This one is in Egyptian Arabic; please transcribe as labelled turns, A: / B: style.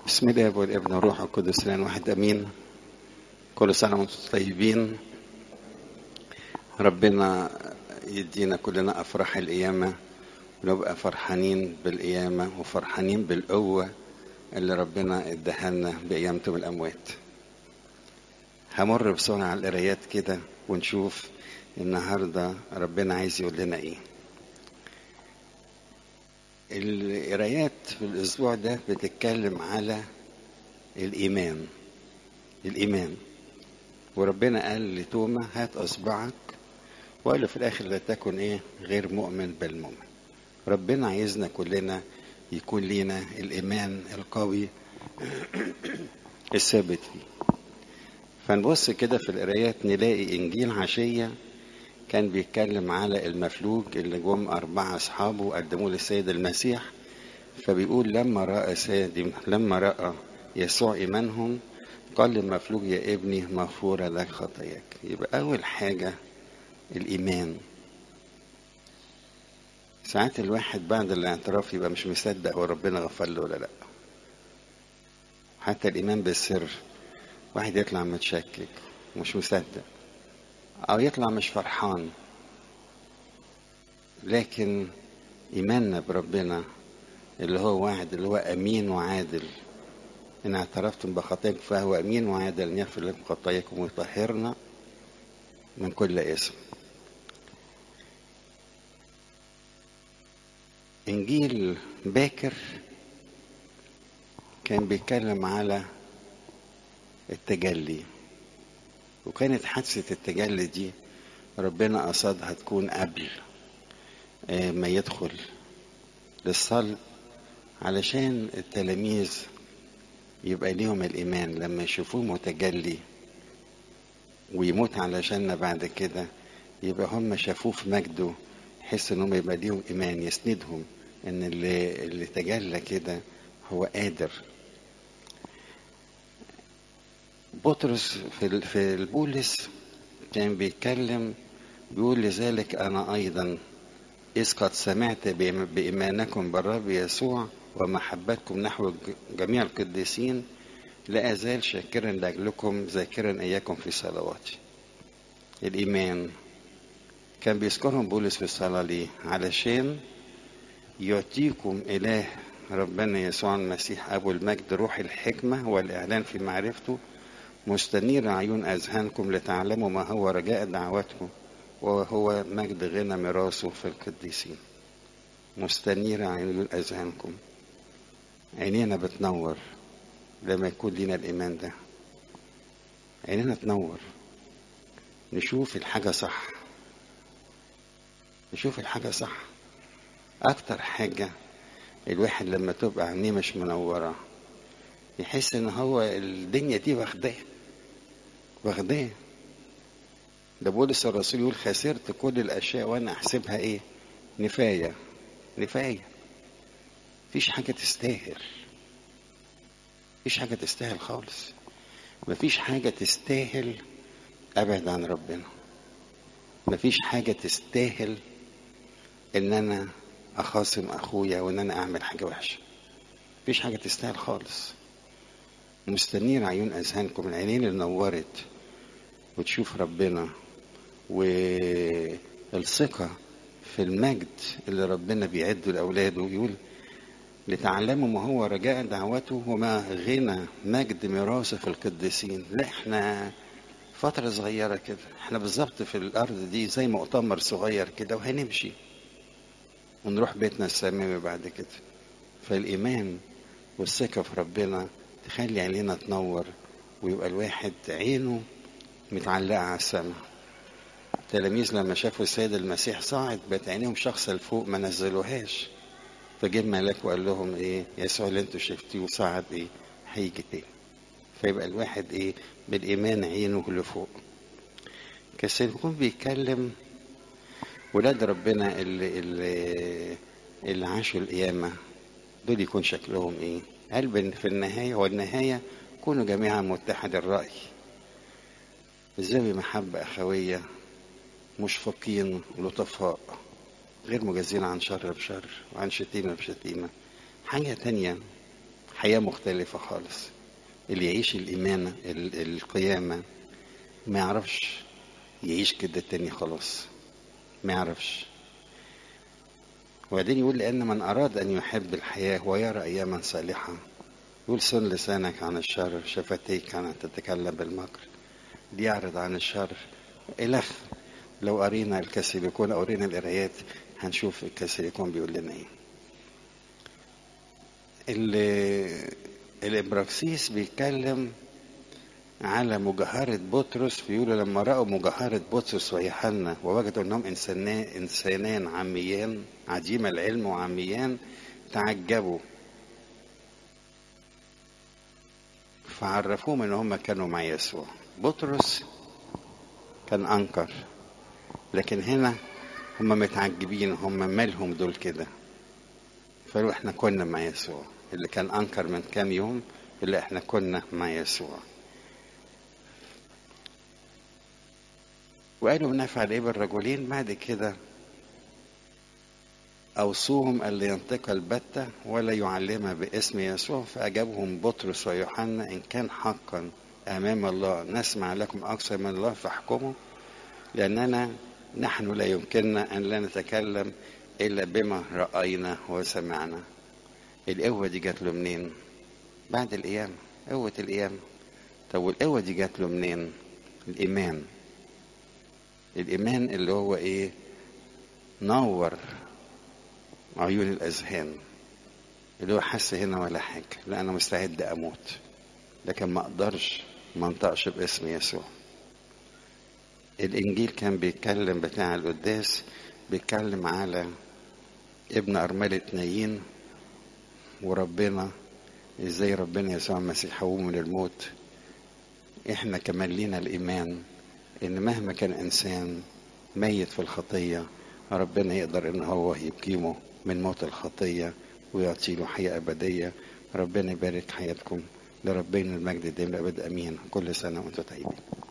A: بسم الله والابن والروح القدس الان واحد امين كل سنه وانتم طيبين ربنا يدينا كلنا افراح القيامه ونبقى فرحانين بالقيامه وفرحانين بالقوه اللي ربنا اداها لنا بقيامته من الاموات همر بسرعه على القرايات كده ونشوف النهارده ربنا عايز يقول لنا ايه القرايات في الاسبوع ده بتتكلم على الايمان الايمان وربنا قال لتوما هات اصبعك وقال له في الاخر لا تكن ايه غير مؤمن بل مؤمن ربنا عايزنا كلنا يكون لينا الايمان القوي الثابت فيه فنبص كده في القرايات نلاقي انجيل عشيه كان بيتكلم على المفلوج اللي جم أربعة أصحابه وقدموه للسيد المسيح فبيقول لما رأى سيد لما رأى يسوع إيمانهم قال للمفلوج يا ابني مغفورة لك خطاياك يبقى أول حاجة الإيمان ساعات الواحد بعد الاعتراف يبقى مش مصدق هو ربنا غفر له ولا لا حتى الإيمان بالسر واحد يطلع متشكك ومش مصدق أو يطلع مش فرحان لكن إيماننا بربنا اللي هو واحد اللي هو أمين وعادل إن اعترفتم بخطاياكم فهو أمين وعادل أن يغفر لكم خطاياكم ويطهرنا من كل اسم إنجيل باكر كان بيتكلم على التجلي وكانت حادثة التجلي دي ربنا قصدها تكون قبل ما يدخل للصلب علشان التلاميذ يبقى ليهم الإيمان لما يشوفوه متجلي ويموت علشاننا بعد كده يبقى هم شافوه في مجده يحس ان هم يبقى ليهم ايمان يسندهم ان اللي, اللي تجلى كده هو قادر بطرس في في البولس كان بيتكلم بيقول لذلك انا ايضا اذ قد سمعت بايمانكم بالرب يسوع ومحبتكم نحو جميع القديسين لا ازال شاكرا لاجلكم ذاكرا اياكم في صلواتي الايمان كان بيذكرهم بولس في الصلاه ليه علشان يعطيكم اله ربنا يسوع المسيح ابو المجد روح الحكمه والاعلان في معرفته مستنير عيون أذهانكم لتعلموا ما هو رجاء دعوتكم وهو مجد غنى ميراثه في القديسين مستنير عيون أذهانكم عينينا بتنور لما يكون لنا الإيمان ده عينينا تنور نشوف الحاجة صح نشوف الحاجة صح أكتر حاجة الواحد لما تبقى عينيه مش منورة يحس ان هو الدنيا دي واخداه واخداه ده بولس الرسول يقول خسرت كل الاشياء وانا احسبها ايه نفايه نفايه مفيش حاجه تستاهل مفيش حاجه تستاهل خالص مفيش حاجه تستاهل ابعد عن ربنا مفيش حاجه تستاهل ان انا اخاصم اخويا وان انا اعمل حاجه وحشه مفيش حاجه تستاهل خالص مستنير عيون اذهانكم العينين اللي نورت وتشوف ربنا والثقة في المجد اللي ربنا بيعده لأولاده ويقول لتعلموا ما هو رجاء دعوته وما غنى مجد ميراثه في القديسين لا احنا فترة صغيرة كده احنا بالظبط في الأرض دي زي مؤتمر صغير كده وهنمشي ونروح بيتنا السماوي بعد كده فالإيمان والثقة في ربنا تخلي عينينا تنور ويبقى الواحد عينه متعلقة على السماء التلاميذ لما شافوا السيد المسيح صاعد بقت عينيهم شخصة لفوق ما نزلوهاش فجه ملاك وقال لهم ايه يسوع اللي انتوا شفتيه صعد ايه هيجي تاني فيبقى الواحد ايه بالايمان عينه لفوق كان يكون بيتكلم ولاد ربنا اللي اللي اللي عاشوا القيامه دول يكون شكلهم ايه قال في النهاية والنهاية كونوا جميعا متحد الرأي ذوي محبة أخوية مشفقين لطفاء غير مجازين عن شر بشر وعن شتيمة بشتيمة حاجة تانية حياة مختلفة خالص اللي يعيش الإيمان ال- القيامة ما يعرفش يعيش كده تاني خلاص ما يعرفش وبعدين يقول لأن من أراد أن يحب الحياة ويرى أياما صالحة يقول سن لسانك عن الشر شفتيك عن أن تتكلم بالمكر ليعرض عن الشر إلخ لو قرينا الكاثوليكون أو قرينا القرايات هنشوف الكاثوليكون بيقول لنا إيه ال- الإبراكسيس بيتكلم على مجاهرة بطرس بيقولوا لما رأوا مجاهرة بطرس ويوحنا ووجدوا أنهم إنسانان, إنسانان عميان عديم العلم وعميان تعجبوا فعرفوهم ان هم كانوا مع يسوع بطرس كان انكر لكن هنا هم متعجبين هم مالهم دول كده فقالوا احنا كنا مع يسوع اللي كان انكر من كام يوم اللي احنا كنا مع يسوع وقالوا بنفعل ايه بالرجلين بعد كده أوصوهم ألا ينطق البتة ولا يعلم باسم يسوع فأجابهم بطرس ويوحنا إن كان حقا أمام الله نسمع لكم أكثر من الله فاحكموا لأننا نحن لا يمكننا أن لا نتكلم إلا بما رأينا وسمعنا القوة دي جات له منين؟ بعد القيامة قوة القيامة طب والقوة دي جات له منين؟ الإيمان الإيمان اللي هو إيه؟ نور عيون الأذهان اللي هو حس هنا ولا حاجة لا أنا مستعد أموت لكن ما أقدرش ما انطقش باسم يسوع الإنجيل كان بيتكلم بتاع القداس بيتكلم على ابن أرملة نايين وربنا ازاي ربنا يسوع المسيح حومه من الموت احنا كمان لينا الإيمان إن مهما كان إنسان ميت في الخطية ربنا يقدر إن هو يقيمه من موت الخطية ويعطي له حياة أبدية ربنا يبارك حياتكم لربنا المجد دائما الأبد أمين كل سنة وأنتم طيبين